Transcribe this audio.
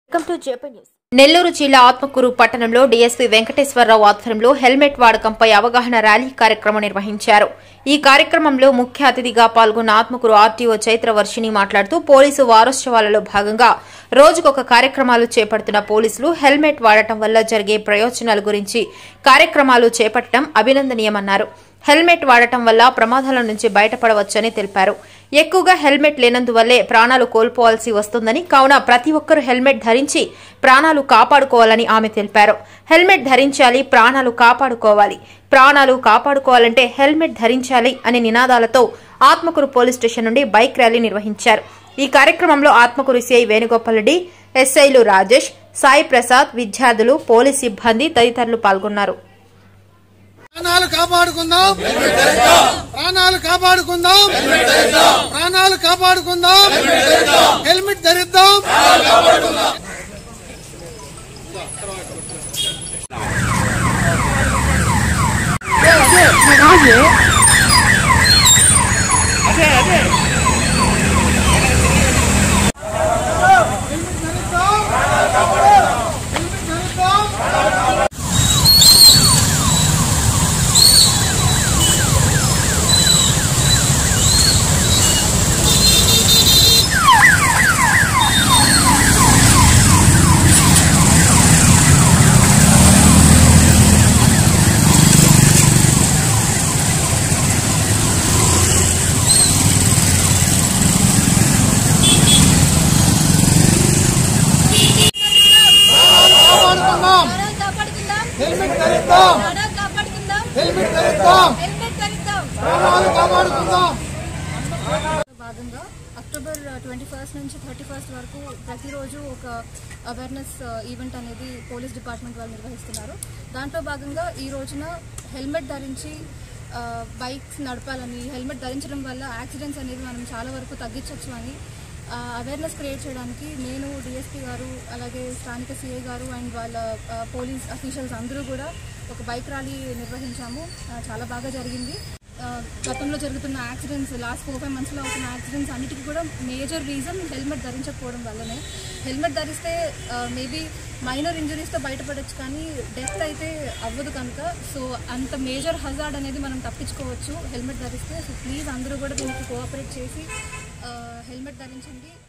welcome to JP news Nellore జిల్లా ఆత్మకూరు పట్టణంలో DSP Venkateswararao ఆధ్వర్యంలో హెల్మెట్ వాడకంపై అవగాహన ర్యాలీ కార్యక్రమం నిర్వహించారు ఈ కార్యక్రమంలో ముఖ్య అతిథిగా పాల్గొన్న ఆత్మకూరు ఆర్టీఓ చైత్ర వర్షిణి మాట్లాడుతూ పోలీసు వారోత్సవాలలో భాగంగా రోజుకొక కార్యక్రమాలు చేపడుతున్న పోలీసులు హెల్మెట్ వాడటం వల్ల జరిగే ప్రయోజనాల గురించి కార్యక్రమాలు చేపట్టడం అభినందనీయమన్నారు హెల్మెట్ వాడటం వల్ల ప్రమాదాల నుంచి బయటపడవచ్చని తెలిపారు ఎక్కువగా హెల్మెట్ లేనందువల్లే ప్రాణాలు కోల్పోవాల్సి వస్తుందని కావున ప్రతి ఒక్కరూ హెల్మెట్ ధరించి ప్రాణాలు కాపాడుకోవాలని ఆమె తెలిపారు హెల్మెట్ ధరించాలి ప్రాణాలు కాపాడుకోవాలి ప్రాణాలు కాపాడుకోవాలంటే హెల్మెట్ ధరించాలి అనే నినాదాలతో ఆత్మకూరు పోలీస్ స్టేషన్ నుండి బైక్ ర్యాలీ నిర్వహించారు ఈ కార్యక్రమంలో ఆత్మకూరు సిఐ వేణుగోపాల్ రెడ్డి ఎస్ఐలు రాజేష్ సాయి ప్రసాద్ విద్యార్థులు పోలీస్ సిబ్బంది తదితరులు పాల్గొన్నారు ప్రాణాలు కాపాడుకుందాం ప్రాణాలు కాపాడుకుందాం ప్రాణాలు కాపాడుకుందాం హెల్మెట్ ధరిద్దాం హెల్మెట్ ధరిద్దాం హెల్మెట్ ధరిద్దాం కాపాడుకుందాం ప్రాణాలు కాపాడుకుందాం హెల్మెట్ ధరిద్దాం ప్రాణాలు కాపాడుకుందాం హెల్మెట్ ధరిద్దాం హెల్మెట్ ధరిద్దాం ప్రాణాలు కాపాడుకుందాం భాగంగా అక్టోబర్ ట్వంటీ ఫస్ట్ నుంచి థర్టీ ఫస్ట్ వరకు ప్రతిరోజు ఒక అవేర్నెస్ ఈవెంట్ అనేది పోలీస్ డిపార్ట్మెంట్ వాళ్ళు నిర్వహిస్తున్నారు దాంట్లో భాగంగా ఈ రోజున హెల్మెట్ ధరించి బైక్స్ నడపాలని హెల్మెట్ ధరించడం వల్ల యాక్సిడెంట్స్ అనేవి మనం చాలా వరకు తగ్గించవచ్చు అని అవేర్నెస్ క్రియేట్ చేయడానికి నేను డిఎస్పీ గారు అలాగే స్థానిక సిఐ గారు అండ్ వాళ్ళ ఆ, పోలీస్ అఫీషియల్స్ అందరూ కూడా ఒక బైక్ ర్యాలీ నిర్వహించాము ఆ, చాలా బాగా జరిగింది ఆ, గతంలో జరుగుతున్న యాక్సిడెంట్స్ లాస్ట్ ఫోర్ ఫైవ్ మంత్స్లో అవుతున్న యాక్సిడెంట్స్ అన్నిటికీ కూడా మేజర్ రీజన్ హెల్మెట్ ధరించకపోవడం వల్లనే హెల్మెట్ ధరిస్తే మేబీ మైనర్ ఇంజరీస్తో బయటపడవచ్చు కానీ డెత్ అయితే అవ్వదు కనుక సో అంత మేజర్ హజార్డ్ అనేది మనం తప్పించుకోవచ్చు హెల్మెట్ ధరిస్తే సో ప్లీజ్ అందరూ కూడా దీనికి కోఆపరేట్ చేసి హెల్మెట్ ధరించండి